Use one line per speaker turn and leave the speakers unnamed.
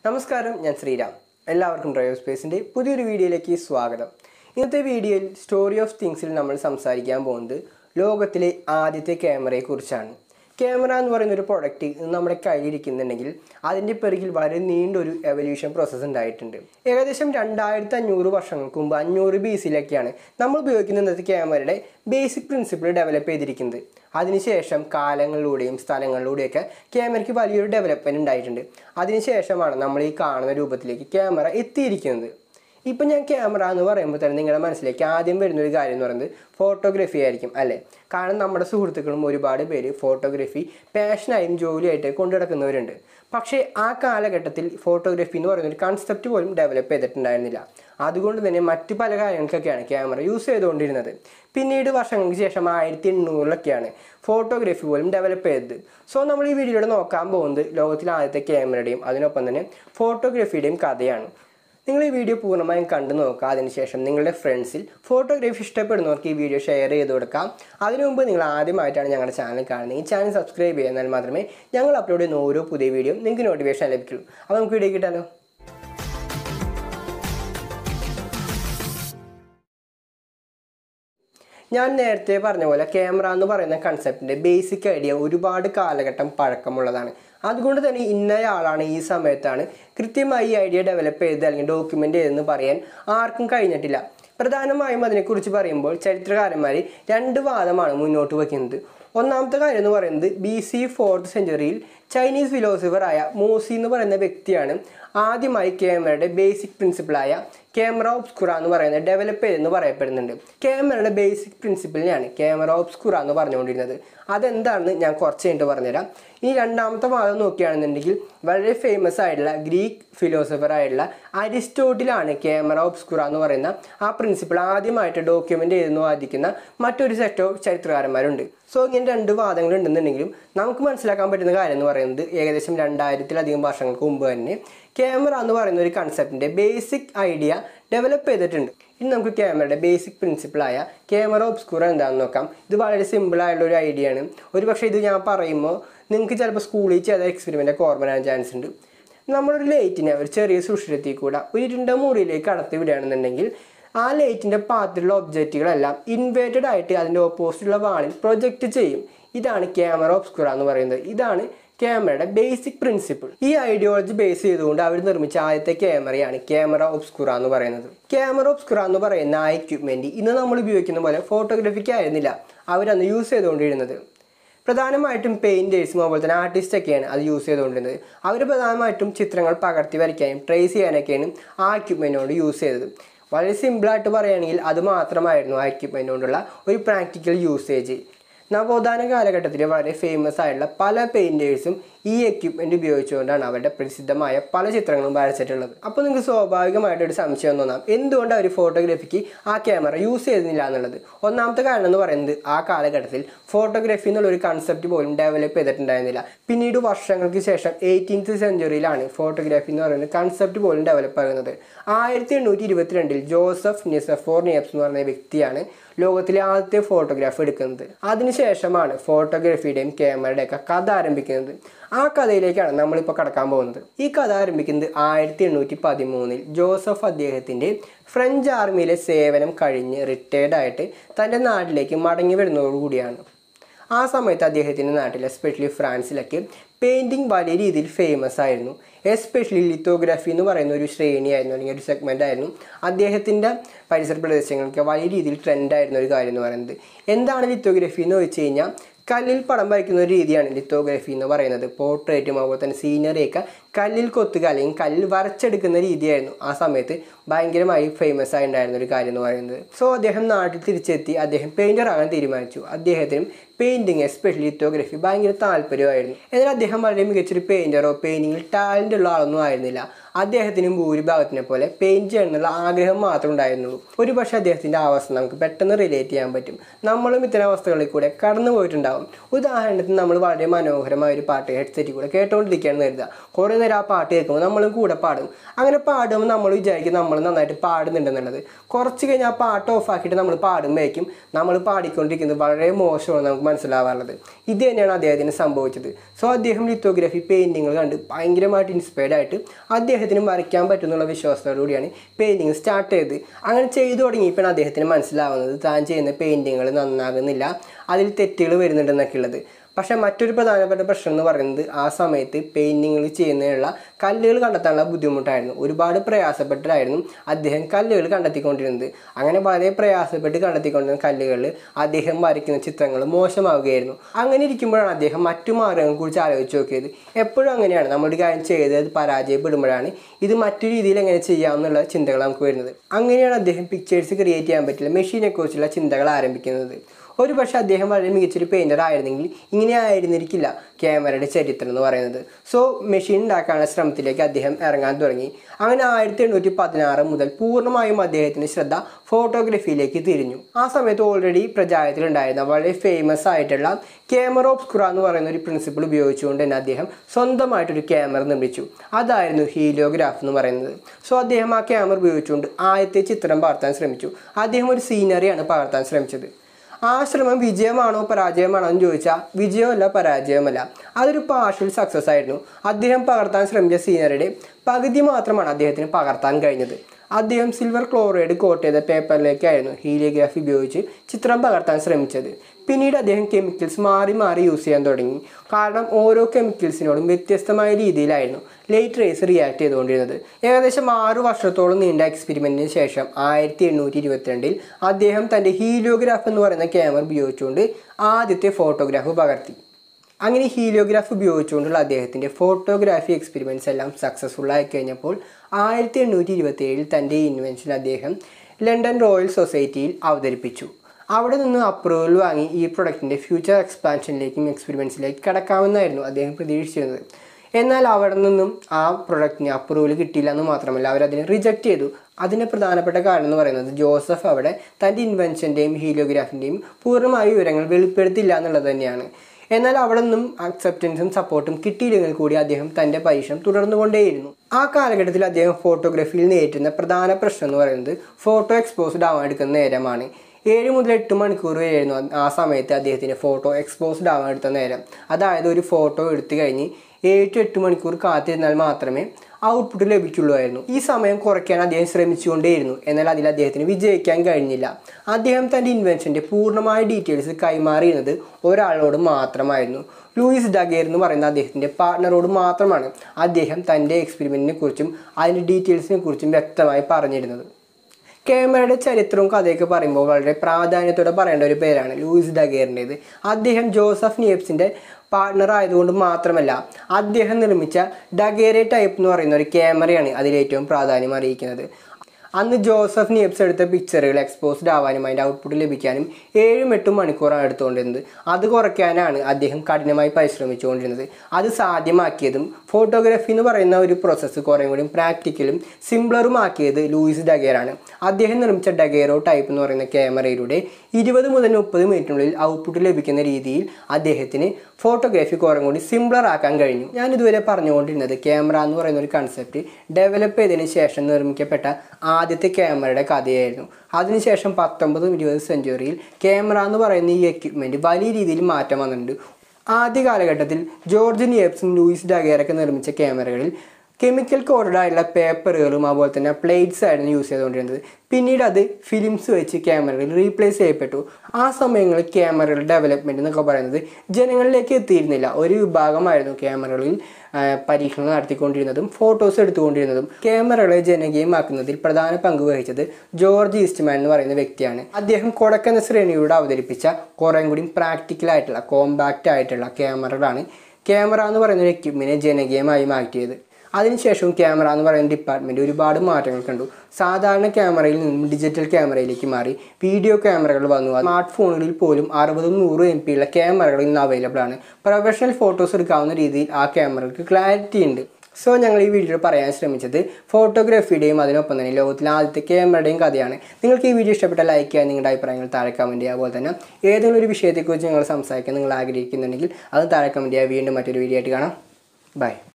നമസ്കാരം ഞാൻ ശ്രീരാം എല്ലാവർക്കും ഡ്രൈവ് സ്പേസിൻ്റെ പുതിയൊരു വീഡിയോയിലേക്ക് സ്വാഗതം ഇന്നത്തെ വീഡിയോയിൽ സ്റ്റോറി ഓഫ് തിങ്സിൽ നമ്മൾ സംസാരിക്കാൻ പോകുന്നത് ലോകത്തിലെ ആദ്യത്തെ ക്യാമറയെക്കുറിച്ചാണ് ക്യാമറ എന്ന് പറയുന്ന ഒരു പ്രൊഡക്റ്റ് നമ്മുടെ കയ്യിലിരിക്കുന്നുണ്ടെങ്കിൽ അതിൻ്റെ പിറകിൽ വളരെ നീണ്ടൊരു എവല്യൂഷൻ പ്രോസസ്സ് ഉണ്ടായിട്ടുണ്ട് ഏകദേശം രണ്ടായിരത്തി അഞ്ഞൂറ് വർഷങ്ങൾക്ക് മുമ്പ് അഞ്ഞൂറ് ബി സിയിലൊക്കെയാണ് നമ്മൾ ഉപയോഗിക്കുന്ന ഇന്നത്തെ ക്യാമറയുടെ ബേസിക് പ്രിൻസിപ്പിൾ ഡെവലപ്പ് ചെയ്തിരിക്കുന്നത് അതിനുശേഷം കാലങ്ങളിലൂടെയും സ്ഥലങ്ങളിലൂടെയൊക്കെ ക്യാമറയ്ക്ക് വലിയൊരു ഡെവലപ്മെൻറ്റ് ഉണ്ടായിട്ടുണ്ട് അതിനുശേഷമാണ് നമ്മൾ ഈ കാണുന്ന രൂപത്തിലേക്ക് ക്യാമറ എത്തിയിരിക്കുന്നത് ഇപ്പം ഞാൻ ക്യാമറ എന്ന് പറയുമ്പോൾ തന്നെ നിങ്ങളുടെ മനസ്സിലേക്ക് ആദ്യം വരുന്ന ഒരു കാര്യം എന്ന് പറയുന്നത് ഫോട്ടോഗ്രാഫി ആയിരിക്കും അല്ലേ കാരണം നമ്മുടെ സുഹൃത്തുക്കളും ഒരുപാട് പേര് ഫോട്ടോഗ്രാഫി പാഷനായും ജോലിയായിട്ട് കൊണ്ടു നടക്കുന്നവരുണ്ട് പക്ഷേ ആ കാലഘട്ടത്തിൽ ഫോട്ടോഗ്രാഫി എന്ന് പറയുന്ന ഒരു കൺസെപ്റ്റ് പോലും ഡെവലപ്പ് ചെയ്തിട്ടുണ്ടായിരുന്നില്ല അതുകൊണ്ട് തന്നെ മറ്റ് പല കാര്യങ്ങൾക്കൊക്കെയാണ് ക്യാമറ യൂസ് ചെയ്തുകൊണ്ടിരുന്നത് പിന്നീട് വർഷങ്ങൾക്ക് ശേഷം ആയിരത്തി എണ്ണൂറിലൊക്കെയാണ് ഫോട്ടോഗ്രാഫി പോലും ഡെവലപ്പ് ചെയ്തത് സോ നമ്മൾ ഈ വീഡിയോയിലൂടെ നോക്കാൻ പോകുന്നത് ലോകത്തിലെ ആദ്യത്തെ ക്യാമറയുടെയും അതിനൊപ്പം തന്നെ ഫോട്ടോഗ്രാഫിയുടെയും കഥയാണ് നിങ്ങൾ ഈ വീഡിയോ പൂർണ്ണമായും കണ്ടു നോക്കുക അതിനുശേഷം നിങ്ങളുടെ ഫ്രണ്ട്സിൽ ഫോട്ടോഗ്രാഫി ഇഷ്ടപ്പെടുന്നവർക്ക് ഈ വീഡിയോ ഷെയർ ചെയ്ത് കൊടുക്കാം അതിനു മുമ്പ് നിങ്ങൾ ആദ്യമായിട്ടാണ് ഞങ്ങളുടെ ചാനൽ കാണുന്നത് ഈ ചാനൽ സബ്സ്ക്രൈബ് ചെയ്യുന്നാൽ മാത്രമേ ഞങ്ങൾ അപ്ലോഡ് ചെയ്യുന്ന ഓരോ പുതിയ വീഡിയോ നിങ്ങൾക്ക് നോട്ടിഫിക്കേഷൻ ലഭിക്കുള്ളൂ അപ്പോൾ നമുക്ക് വീഡിയോ കിട്ടാലോ ഞാൻ നേരത്തെ പറഞ്ഞ പോലെ ക്യാമറ എന്ന് പറയുന്ന കൺസെപ്റ്റിൻ്റെ ബേസിക് ഐഡിയ ഒരുപാട് കാലഘട്ടം പഴക്കമുള്ളതാണ് അതുകൊണ്ട് തന്നെ ഇന്നയാളാണ് ഈ സമയത്താണ് കൃത്യമായി ഈ ഐഡിയ ഡെവലപ്പ് ചെയ്ത് അല്ലെങ്കിൽ ഡോക്യുമെൻ്റ് ചെയ്തെന്ന് പറയാൻ ആർക്കും കഴിഞ്ഞിട്ടില്ല പ്രധാനമായും അതിനെക്കുറിച്ച് പറയുമ്പോൾ ചരിത്രകാരന്മാർ രണ്ട് വാദമാണ് മുന്നോട്ട് വയ്ക്കുന്നത് ഒന്നാമത്തെ കാര്യം എന്ന് പറയുന്നത് ബി സി ഫോർത്ത് സെഞ്ചുറിയിൽ ചൈനീസ് ഫിലോസഫറായ മോസി എന്ന് പറയുന്ന വ്യക്തിയാണ് ആദ്യമായി ക്യാമറയുടെ ബേസിക് പ്രിൻസിപ്പിളായ ക്യാമറ ഓബ്സ്കുറ എന്ന് പറയുന്നത് ഡെവലപ്പ് ചെയ്തെന്ന് പറയപ്പെടുന്നുണ്ട് ക്യാമറയുടെ ബേസിക് പ്രിൻസിപ്പിളിനെയാണ് ക്യാമറ ഓബ്സ്കുറ എന്ന് പറഞ്ഞുകൊണ്ടിരുന്നത് അതെന്താണെന്ന് ഞാൻ കുറച്ച് കഴിഞ്ഞിട്ട് പറഞ്ഞുതരാം ഇനി രണ്ടാമത്തെ വാദം നോക്കുകയാണെന്നുണ്ടെങ്കിൽ വളരെ ഫേമസ് ആയിട്ടുള്ള ഗ്രീക്ക് ഫിലോസഫർ ആയിട്ടുള്ള അരിസ്റ്റോട്ടിലാണ് ക്യാമറ ഓബ്സ്കുറ എന്ന് പറയുന്ന ആ പ്രിൻസിപ്പിൾ ആദ്യമായിട്ട് ഡോക്യുമെൻ്റ് ചെയ്തെന്ന് വാദിക്കുന്ന മറ്റൊരു സെറ്റ് ഓഫ് ചരിത്രകാരന്മാരുണ്ട് സോ ഇങ്ങനെ രണ്ട് വാദങ്ങൾ ഉണ്ടെന്നുണ്ടെങ്കിലും നമുക്ക് മനസ്സിലാക്കാൻ പറ്റുന്ന കാര്യം എന്ന് പറയുന്നത് ഏകദേശം രണ്ടായിരത്തിലധികം വർഷങ്ങൾക്ക് മുമ്പ് തന്നെ ക്യാമറ എന്ന് പറയുന്ന ഒരു കൺസെപ്റ്റിൻ്റെ ബേസിക് ഐഡിയ ഡെവലപ്പ് ചെയ്തിട്ടുണ്ട് ഇനി നമുക്ക് ക്യാമറയുടെ ബേസിക് പ്രിൻസിപ്പിളായ ക്യാമറ ഒബ്സ്കൂർ എന്താണെന്ന് നോക്കാം ഇത് വളരെ സിമ്പിൾ ആയിട്ടുള്ള ഒരു ഐഡിയ ആണ് ഒരു പക്ഷേ ഇത് ഞാൻ പറയുമ്പോൾ നിങ്ങൾക്ക് ചിലപ്പോൾ സ്കൂളിൽ ചെയ്ത എക്സ്പെരിമെൻ്റ് ഒക്കെ ഓർമ്മ വരാൻ ചാൻസ് ഉണ്ട് നമ്മളൊരു ലൈറ്റിനെ ഒരു ചെറിയ സുഷിരത്തിൽ കൂടെ ഒരു ഇരുണ്ട മുറിയിലേക്ക് കടത്തി വിടുകയാണെന്നുണ്ടെങ്കിൽ ആ ലൈറ്റിൻ്റെ പാത്തിലുള്ള ഒബ്ജക്റ്റുകളെല്ലാം ഇൻവേറ്റഡ് ആയിട്ട് അതിൻ്റെ ഓപ്പോസിറ്റുള്ള വാളിൽ പ്രൊജക്റ്റ് ചെയ്യും ഇതാണ് ക്യാമറ ഒബ്സ്കുറ എന്ന് പറയുന്നത് ഇതാണ് ക്യാമറയുടെ ബേസിക് പ്രിൻസിപ്പിൾ ഈ ഐഡിയോളജി ബേസ് ചെയ്തുകൊണ്ട് അവർ നിർമ്മിച്ച ആദ്യത്തെ ക്യാമറയാണ് ക്യാമറ ഒബ്സ്കുറ എന്ന് പറയുന്നത് ക്യാമറ ഒബ്സ്കുറ എന്ന് പറയുന്ന ആ എക്യുപ്മെൻറ്റ് ഇന്ന് നമ്മൾ ഉപയോഗിക്കുന്ന പോലെ ഫോട്ടോഗ്രാഫിക്ക് ആയിരുന്നില്ല അവരന്ന് യൂസ് ചെയ്തുകൊണ്ടിരുന്നത് പ്രധാനമായിട്ടും പെയിൻറ്റേഴ്സും അതുപോലെ തന്നെ ആർട്ടിസ്റ്റൊക്കെയാണ് അത് യൂസ് ചെയ്തുകൊണ്ടിരുന്നത് അവർ പ്രധാനമായിട്ടും ചിത്രങ്ങൾ പകർത്തി വരയ്ക്കാനും ട്രേസ് ചെയ്യാനൊക്കെയാണ് ആ എക്യുപ്മെൻറ്റോട് യൂസ് ചെയ്തത് വളരെ സിമ്പിളായിട്ട് പറയുകയാണെങ്കിൽ അത് മാത്രമായിരുന്നു ആ എക്യുപ്മെൻ്റ് കൊണ്ടുള്ള ഒരു പ്രാക്ടിക്കൽ യൂസേജ് നവോത്ഥാന കാലഘട്ടത്തിൽ വളരെ ഫേമസ് ആയിട്ടുള്ള പല പെയിൻറ്റേഴ്സും ഈ എക്യുപ്മെൻറ്റ് ഉപയോഗിച്ചുകൊണ്ടാണ് അവരുടെ പ്രസിദ്ധമായ പല ചിത്രങ്ങളും വരച്ചിട്ടുള്ളത് അപ്പോൾ നിങ്ങൾക്ക് സ്വാഭാവികമായിട്ടൊരു സംശയം തോന്നാം എന്തുകൊണ്ട് അവർ ഫോട്ടോഗ്രാഫിക്ക് ആ ക്യാമറ യൂസ് ചെയ്യുന്നില്ല എന്നുള്ളത് ഒന്നാമത്തെ കാരണം എന്ന് പറയുന്നത് ആ കാലഘട്ടത്തിൽ ഫോട്ടോഗ്രാഫി എന്നുള്ള ഒരു കൺസെപ്റ്റ് പോലും ഡെവലപ്പ് ചെയ്തിട്ടുണ്ടായിരുന്നില്ല പിന്നീട് വർഷങ്ങൾക്ക് ശേഷം എയ്റ്റീൻത്ത് സെഞ്ചുറിയിലാണ് ഫോട്ടോഗ്രാഫി എന്ന് പറയുന്ന കൺസെപ്റ്റ് പോലും ഡെവലപ്പ് ആകുന്നത് ആയിരത്തി എണ്ണൂറ്റി ഇരുപത്തിരണ്ടിൽ ജോസഫ് നിസഫോർ നിയപ്സ് എന്ന് പറയുന്ന വ്യക്തിയാണ് ലോകത്തിലെ ആദ്യത്തെ ഫോട്ടോഗ്രാഫ് എടുക്കുന്നത് അതിനുശേഷമാണ് ഫോട്ടോഗ്രാഫിയുടെയും ക്യാമറയുടെയൊക്കെ കഥ ആരംഭിക്കുന്നത് ആ കഥയിലേക്കാണ് നമ്മളിപ്പോൾ കടക്കാൻ പോകുന്നത് ഈ കഥ ആരംഭിക്കുന്നത് ആയിരത്തി എണ്ണൂറ്റി പതിമൂന്നിൽ ജോസഫ് അദ്ദേഹത്തിൻ്റെ ഫ്രഞ്ച് ആർമിയിലെ സേവനം കഴിഞ്ഞ് റിട്ടയർഡ് ആയിട്ട് തൻ്റെ നാട്ടിലേക്ക് മടങ്ങി വരുന്നതോടുകൂടിയാണ് ആ സമയത്ത് അദ്ദേഹത്തിൻ്റെ നാട്ടിൽ എസ്പെഷ്യലി ഫ്രാൻസിലൊക്കെ പെയിൻറ്റിങ് വലിയ രീതിയിൽ ഫേമസ് ആയിരുന്നു എസ്പെഷ്യലി ലിത്തോഗ്രാഫി എന്ന് പറയുന്ന ഒരു ശ്രേണിയായിരുന്നു അല്ലെങ്കിൽ ഒരു സെഗ്മെൻ്റ് ആയിരുന്നു അദ്ദേഹത്തിൻ്റെ പരിസര പ്രദേശങ്ങൾക്ക് വലിയ രീതിയിൽ ട്രെൻഡായിരുന്ന ഒരു കാര്യം എന്ന് പറയുന്നത് എന്താണ് ലിത്തോഗ്രാഫി എന്ന് വെച്ച് കഴിഞ്ഞാൽ കല്ലിൽ പടം വരയ്ക്കുന്ന ഒരു രീതിയാണ് ലിത്തോഗ്രാഫി എന്ന് പറയുന്നത് പോർട്രേറ്റും അതുപോലെ തന്നെ സീനറിയൊക്കെ കല്ലിൽ കൊത്തുക അല്ലെങ്കിൽ കല്ലിൽ വരച്ചെടുക്കുന്ന രീതിയായിരുന്നു ആ സമയത്ത് ഭയങ്കരമായി ഫേമസ് ആയി ഉണ്ടായിരുന്ന ഒരു കാര്യം എന്ന് പറയുന്നത് സോ അദ്ദേഹം നാട്ടിൽ തിരിച്ചെത്തി അദ്ദേഹം പെയിൻറ്റർ ആകാൻ തീരുമാനിച്ചു അദ്ദേഹത്തിനും പെയിൻറ്റിങ് എസ്പെഷ്യലി ലിത്തോഗ്രഫി ഭയങ്കര താല്പര്യമായിരുന്നു എന്നാൽ അദ്ദേഹം വളരെ മികച്ചൊരു പെയിൻറ്ററോ പെയിൻറ്റിങ്ങിൽ ടാലൻ്റ് ഉള്ള ആളൊന്നും ആയിരുന്നില്ല അദ്ദേഹത്തിനും ഭൂരിഭാഗത്തിനെ പോലെ പെയിൻറ്റ് ചെയ്യണമെന്നുള്ള ആഗ്രഹം മാത്രമേ ഉണ്ടായിരുന്നുള്ളൂ ഒരു പക്ഷേ അദ്ദേഹത്തിൻ്റെ അവസ്ഥ നമുക്ക് പെട്ടെന്ന് റിലേറ്റ് ചെയ്യാൻ പറ്റും നമ്മളും ഇത്തരം അവസ്ഥകളിൽ കൂടെ കടന്നു പോയിട്ടുണ്ടാവും ഉദാഹരണത്തിന് നമ്മൾ വളരെ മനോഹരമായ ഒരു പാട്ട് ഹെഡ്സെറ്റിൽ കൂടെ കേട്ടുകൊണ്ടിരിക്കുകയാണെന്ന് കരുതുക കുറേ നേരം ആ പാട്ട് കേൾക്കുമ്പോൾ നമ്മളും കൂടെ പാടും അങ്ങനെ പാടുമ്പോൾ നമ്മൾ വിചാരിക്കും നമ്മൾ നന്നായിട്ട് പാടുന്നുണ്ടെന്നുള്ളത് കുറച്ച് കഴിഞ്ഞ് ആ പാട്ട് ഓഫാക്കിയിട്ട് നമ്മൾ പാടുമ്പോഴേക്കും നമ്മൾ പാടിക്കൊണ്ടിരിക്കുന്നത് വളരെ മോശമാണ് നമുക്ക് മനസ്സിലാവാറുള്ളത് ഇത് തന്നെയാണ് അദ്ദേഹത്തിന് സംഭവിച്ചത് സോ അദ്ദേഹം ലിത്തോഗ്രഫി പെയിൻറ്റിങ്ങൾ കണ്ട് ഭയങ്കരമായിട്ട് ഇൻസ്പയർഡ് ആയിട്ട് അദ്ദേഹത്തിന് വരയ്ക്കാൻ പറ്റുന്നുള്ള വിശ്വാസത്തോടുകൂടിയാണ് പെയിൻറ്റിങ് സ്റ്റാർട്ട് ചെയ്തത് അങ്ങനെ ചെയ്തു തുടങ്ങിയപ്പോഴാണ് അദ്ദേഹത്തിന് മനസ്സിലാവുന്നത് താൻ ചെയ്യുന്ന പെയിൻറ്റിങ്ങൾ നന്നാകുന്നില്ല അതിൽ തെറ്റുകൾ വരുന്നുണ്ടെന്നൊക്കെ ഉള്ളത് പക്ഷേ മറ്റൊരു പ്രധാനപ്പെട്ട പ്രശ്നം എന്ന് പറയുന്നത് ആ സമയത്ത് പെയിൻറ്റിങ്ങൾ ചെയ്യുന്നതിനുള്ള കല്ലുകൾ കണ്ടെത്താനുള്ള ബുദ്ധിമുട്ടായിരുന്നു ഒരുപാട് പ്രയാസപ്പെട്ടായിരുന്നു അദ്ദേഹം കല്ലുകൾ കണ്ടെത്തിക്കൊണ്ടിരുന്നത് അങ്ങനെ വളരെ പ്രയാസപ്പെട്ട് കണ്ടെത്തിക്കൊണ്ടിരുന്ന കല്ലുകളിൽ അദ്ദേഹം വരയ്ക്കുന്ന ചിത്രങ്ങൾ മോശമാവുകയായിരുന്നു അങ്ങനെ ഇരിക്കുമ്പോഴാണ് അദ്ദേഹം മറ്റു മാർഗങ്ങളെ കുറിച്ച് ആലോചിച്ച് നോക്കിയത് എപ്പോഴും അങ്ങനെയാണ് നമ്മളൊരു കാര്യം ചെയ്ത് അത് പരാജയപ്പെടുമ്പോഴാണ് ഇത് മറ്റു രീതിയിൽ എങ്ങനെ ചെയ്യാമെന്നുള്ള ചിന്തകൾ നമുക്ക് വരുന്നത് അങ്ങനെയാണ് അദ്ദേഹം പിക്ചേഴ്സ് ക്രിയേറ്റ് ചെയ്യാൻ പറ്റില്ല മെഷീനെ കുറിച്ചുള്ള ചിന്തകൾ ആരംഭിക്കുന്നത് ഒരു പക്ഷേ അദ്ദേഹം വളരെ മികച്ചൊരു പെയിൻറ്റർ ആയിരുന്നെങ്കിൽ ഇങ്ങനെ ആയിരുന്നിരിക്കില്ല ക്യാമറയുടെ ചരിത്രം എന്ന് പറയുന്നത് സോ മെഷീൻ ഉണ്ടാക്കാനുള്ള ശ്രമത്തിലേക്ക് അദ്ദേഹം ഇറങ്ങാൻ തുടങ്ങി അങ്ങനെ ആയിരത്തി എണ്ണൂറ്റി പതിനാറ് മുതൽ പൂർണ്ണമായും അദ്ദേഹത്തിൻ്റെ ശ്രദ്ധ ഫോട്ടോഗ്രഫിയിലേക്ക് തിരിഞ്ഞു ആ സമയത്ത് ഓൾറെഡി പ്രചാരത്തിലുണ്ടായിരുന്ന വളരെ ഫേമസ് ആയിട്ടുള്ള ക്യാമറ ഓബ്സ്കുറ എന്ന് പറയുന്ന ഒരു പ്രിൻസിപ്പിൾ ഉപയോഗിച്ചുകൊണ്ട് തന്നെ അദ്ദേഹം സ്വന്തമായിട്ടൊരു ക്യാമറ നിർമ്മിച്ചു അതായിരുന്നു ഹീലിയോഗ്രാഫ് എന്ന് പറയുന്നത് സോ അദ്ദേഹം ആ ക്യാമറ ഉപയോഗിച്ചുകൊണ്ട് ആദ്യത്തെ ചിത്രം പകർത്താൻ ശ്രമിച്ചു അദ്ദേഹം ഒരു സീനറിയാണ് പകർത്താൻ ശ്രമിച്ചത് ആ ശ്രമം വിജയമാണോ പരാജയമാണോ എന്ന് ചോദിച്ചാൽ വിജയമല്ല പരാജയമല്ല അതൊരു പാർഷ്യൽ സക്സസ് ആയിരുന്നു അദ്ദേഹം പകർത്താൻ ശ്രമിച്ച സീനറിയുടെ പകുതി മാത്രമാണ് അദ്ദേഹത്തിന് പകർത്താൻ കഴിഞ്ഞത് അദ്ദേഹം സിൽവർ ക്ലോറൈഡ് കോട്ട് ചെയ്ത പേപ്പറിലേക്കായിരുന്നു ഹീലിയോഗ്രാഫി ഉപയോഗിച്ച് ചിത്രം പകർത്താൻ ശ്രമിച്ചത് പിന്നീട് അദ്ദേഹം കെമിക്കൽസ് മാറി മാറി യൂസ് ചെയ്യാൻ തുടങ്ങി കാരണം ഓരോ കെമിക്കൽസിനോടും വ്യത്യസ്തമായ രീതിയിലായിരുന്നു ലൈറ്റ് റേസ് റിയാക്ട് ചെയ്തുകൊണ്ടിരുന്നത് ഏകദേശം ആറു വർഷത്തോളം നീണ്ട എക്സ്പെരിമെൻറ്റിന് ശേഷം ആയിരത്തി എണ്ണൂറ്റി ഇരുപത്തിരണ്ടിൽ അദ്ദേഹം തൻ്റെ ഹീലിയോഗ്രാഫ് എന്ന് പറയുന്ന ക്യാമറ ഉപയോഗിച്ചുകൊണ്ട് ആദ്യത്തെ ഫോട്ടോഗ്രാഫ് പകർത്തി അങ്ങനെ ഹീലിയോഗ്രാഫ് ഉപയോഗിച്ചുകൊണ്ടുള്ള അദ്ദേഹത്തിൻ്റെ ഫോട്ടോഗ്രാഫി എക്സ്പെരിമെൻറ്റ്സ് എല്ലാം സക്സസ്ഫുൾ ആയി കഴിഞ്ഞപ്പോൾ ആയിരത്തി എണ്ണൂറ്റി ഇരുപത്തി ഏഴിൽ തൻ്റെ ഇൻവെൻഷൻ അദ്ദേഹം ലണ്ടൻ റോയൽ സൊസൈറ്റിയിൽ അവതരിപ്പിച്ചു അവിടെ നിന്ന് അപ്രൂവൽ വാങ്ങി ഈ പ്രൊഡക്റ്റിൻ്റെ ഫ്യൂച്ചർ എക്സ്പാൻഷനിലേക്കും എക്സ്പെരിമെൻറ്റ്സിലേക്ക് കടക്കാമെന്നായിരുന്നു അദ്ദേഹം പ്രതീക്ഷിച്ചിരുന്നത് എന്നാൽ അവിടെ നിന്നും ആ പ്രൊഡക്റ്റിന് അപ്രൂവൽ കിട്ടിയില്ല എന്ന് മാത്രമല്ല അവരതിനെ റിജക്റ്റ് ചെയ്തു അതിന് പ്രധാനപ്പെട്ട കാരണം എന്ന് പറയുന്നത് ജോസഫ് അവിടെ തൻ്റെ ഇൻവെൻഷൻ്റെയും ഹീലിയോഗ്രാഫിൻ്റെയും പൂർണ്ണമായ വിവരങ്ങൾ വെളിപ്പെടുത്തില്ല എന്നുള്ളത് തന്നെയാണ് എന്നാൽ അവിടെ നിന്നും അക്സെപ്റ്റൻസും സപ്പോർട്ടും കിട്ടിയില്ലെങ്കിൽ കൂടി അദ്ദേഹം തൻ്റെ പരീക്ഷണം തുടർന്നുകൊണ്ടേയിരുന്നു ആ കാലഘട്ടത്തിൽ അദ്ദേഹം ഫോട്ടോഗ്രാഫിയിൽ നേരിടുന്ന പ്രധാന പ്രശ്നം എന്ന് പറയുന്നത് ഫോട്ടോ എക്സ്പോസ്ഡ് ആവാൻ എടുക്കുന്ന നേരമാണ് ഏഴ് മുതൽ എട്ട് മണിക്കൂർ വരെയായിരുന്നു ആ സമയത്ത് അദ്ദേഹത്തിൻ്റെ ഫോട്ടോ എക്സ്പോസ്ഡ് ആവാൻ എടുത്ത നേരം അതായത് ഒരു ഫോട്ടോ എടുത്തു കഴിഞ്ഞ് ഏഴ് ടു എട്ട് മണിക്കൂർ കാത്തിരുന്നാൽ മാത്രമേ ഔട്ട്പുട്ട് ലഭിക്കുള്ളൂ ഈ സമയം കുറയ്ക്കാൻ അദ്ദേഹം ശ്രമിച്ചുകൊണ്ടേയിരുന്നു എന്നാൽ അതിൽ അദ്ദേഹത്തിന് വിജയിക്കാൻ കഴിഞ്ഞില്ല അദ്ദേഹം തൻ്റെ ഇൻവെൻഷൻ്റെ പൂർണ്ണമായ ഡീറ്റെയിൽസ് കൈമാറിയിരുന്നത് ഒരാളോട് മാത്രമായിരുന്നു ലൂയിസ് ഡഗേർ എന്ന് പറയുന്ന അദ്ദേഹത്തിൻ്റെ പാർട്ട്ണറോട് മാത്രമാണ് അദ്ദേഹം തൻ്റെ എക്സ്പെരിമെൻറ്റിനെ കുറിച്ചും അതിൻ്റെ ഡീറ്റെയിൽസിനെ കുറിച്ചും വ്യക്തമായി പറഞ്ഞിരുന്നത് ക്യാമറയുടെ ചരിത്രവും കഥയൊക്കെ പറയുമ്പോൾ വളരെ പ്രാധാന്യത്തോടെ പറയേണ്ട ഒരു പേരാണ് ലൂയിസ് ഡഗേറിൻ്റേത് അദ്ദേഹം ജോസഫ് നിയപ്സിൻ്റെ പാർട്ട്ണർ ആയതുകൊണ്ട് മാത്രമല്ല അദ്ദേഹം നിർമ്മിച്ച ഡഗേറെ ടൈപ്പ് എന്ന് പറയുന്ന ഒരു ക്യാമറയാണ് അതിലേറ്റവും പ്രാധാന്യം അറിയിക്കുന്നത് അന്ന് ജോസഫ് നിയപ്സ് എടുത്ത പിക്ചറുകൾ എക്സ്പോസ്ഡ് ആവാനും അതിൻ്റെ ഔട്ട്പുട്ട് ലഭിക്കാനും ഏഴും എട്ടും മണിക്കൂറാണ് എടുത്തുകൊണ്ടിരുന്നത് അത് കുറയ്ക്കാനാണ് അദ്ദേഹം കഠിനമായി പരിശ്രമിച്ചുകൊണ്ടിരുന്നത് അത് സാധ്യമാക്കിയതും ഫോട്ടോഗ്രാഫി എന്ന് പറയുന്ന ഒരു പ്രോസസ്സ് കുറേ കൂടി പ്രാക്ടിക്കലും സിംപ്ലറും ആക്കിയത് ലൂയിസ് ഡഗേറാണ് അദ്ദേഹം നിർമ്മിച്ച ഡഗേറോ ടൈപ്പ് എന്ന് പറയുന്ന ക്യാമറയിലൂടെ ഇരുപത് മുതൽ മുപ്പത് മിനിറ്റിനുള്ളിൽ ഔട്ട്പുട്ട് ലഭിക്കുന്ന രീതിയിൽ അദ്ദേഹത്തിന് ഫോട്ടോഗ്രാഫി കുറേ കൂടി സിംപ്ലർ ആക്കാൻ കഴിഞ്ഞു ഞാൻ ഇതുവരെ പറഞ്ഞുകൊണ്ടിരുന്നത് ക്യാമറ എന്ന് പറയുന്ന ഒരു കൺസെപ്റ്റ് ഡെവലപ്പ് ചെയ്തതിന് ശേഷം നിർമ്മിക്കപ്പെട്ട ആദ്യത്തെ ക്യാമറയുടെ കഥയായിരുന്നു അതിനുശേഷം പത്തൊമ്പതും ഇരുപത് സെഞ്ചുറിയിൽ ക്യാമറ എന്ന് പറയുന്ന ഈ എക്യുപ്മെൻറ്റ് വലിയ രീതിയിൽ മാറ്റം വന്നിട്ടുണ്ട് ആദ്യ കാലഘട്ടത്തിൽ ജോർജ് നിയപ്സും ലൂയിസ് ഡഗേറൊക്കെ നിർമ്മിച്ച ക്യാമറകളിൽ കെമിക്കൽ കോഡഡ് ആയിട്ടുള്ള പേപ്പറുകളും അതുപോലെ തന്നെ പ്ലേറ്റ്സ് ആയിരുന്നു യൂസ് ചെയ്തുകൊണ്ടിരുന്നത് പിന്നീട് അത് ഫിലിംസ് വെച്ച് ക്യാമറകൾ റീപ്ലേസ് ചെയ്യപ്പെട്ടു ആ സമയങ്ങളിൽ ക്യാമറകളുടെ ഡെവലപ്മെൻറ്റ് എന്നൊക്കെ പറയുന്നത് ജനങ്ങളിലേക്ക് എത്തിയിരുന്നില്ല ഒരു വിഭാഗമായിരുന്നു ക്യാമറകളിൽ പരീക്ഷണങ്ങൾ നടത്തിക്കൊണ്ടിരുന്നതും ഫോട്ടോസ് എടുത്തുകൊണ്ടിരുന്നതും ക്യാമറകളെ ജനകീയമാക്കുന്നതിൽ പ്രധാന പങ്ക് വഹിച്ചത് ജോർജ് ഈസ്റ്റ്മാൻ എന്ന് പറയുന്ന വ്യക്തിയാണ് അദ്ദേഹം കൊടക്കെന്ന ശ്രേണിയിലൂടെ അവതരിപ്പിച്ച കുറേ കൂടി പ്രാക്ടിക്കൽ ആയിട്ടുള്ള കോമ്പാക്റ്റ് ആയിട്ടുള്ള ക്യാമറകളാണ് ക്യാമറ എന്ന് പറയുന്ന ഒരു എക്യുപ്മെൻറ്റിനെ ജനകീയമായി മാറ്റിയത് അതിനുശേഷവും ക്യാമറ എന്ന് പറയുന്ന ഡിപ്പാർട്ട്മെൻറ്റ് ഒരുപാട് മാറ്റങ്ങൾ കണ്ടു സാധാരണ ക്യാമറയിൽ നിന്നും ഡിജിറ്റൽ ക്യാമറയിലേക്ക് മാറി വീഡിയോ ക്യാമറകൾ വന്നു സ്മാർട്ട് ഫോണുകളിൽ പോലും അറുപതും നൂറും എം പി ഉള്ള ക്യാമറകൾ ഇന്ന് അവൈലബിൾ ആണ് പ്രൊഫഷണൽ ഫോട്ടോസ് എടുക്കാവുന്ന രീതിയിൽ ആ ക്യാമറകൾക്ക് ക്ലാരിറ്റി ഉണ്ട് സോ ഞങ്ങൾ ഈ വീഡിയോയിൽ പറയാൻ ശ്രമിച്ചത് ഫോട്ടോഗ്രാഫിയുടെയും അതിനൊപ്പം തന്നെ ലോകത്തിലെ ആദ്യത്തെ ക്യാമറയുടെയും കഥയാണ് നിങ്ങൾക്ക് ഈ വീഡിയോ ഇഷ്ടപ്പെട്ട ലൈക്ക് ചെയ്യാൻ നിങ്ങളുടെ അഭിപ്രായങ്ങൾ താഴെ കമൻറ്റ് ചെയ്യുക അതുപോലെ തന്നെ ഏതെങ്കിലും ഒരു വിഷയത്തെക്കുറിച്ച് നിങ്ങൾ സംസാരിക്കാൻ നിങ്ങൾ ആഗ്രഹിക്കുന്നുണ്ടെങ്കിൽ അത് താഴെ കമൻറ്റ് ചെയ്യുക വീണ്ടും മറ്റൊരു വീഡിയോ ആയിട്ട് കാണാം ബൈ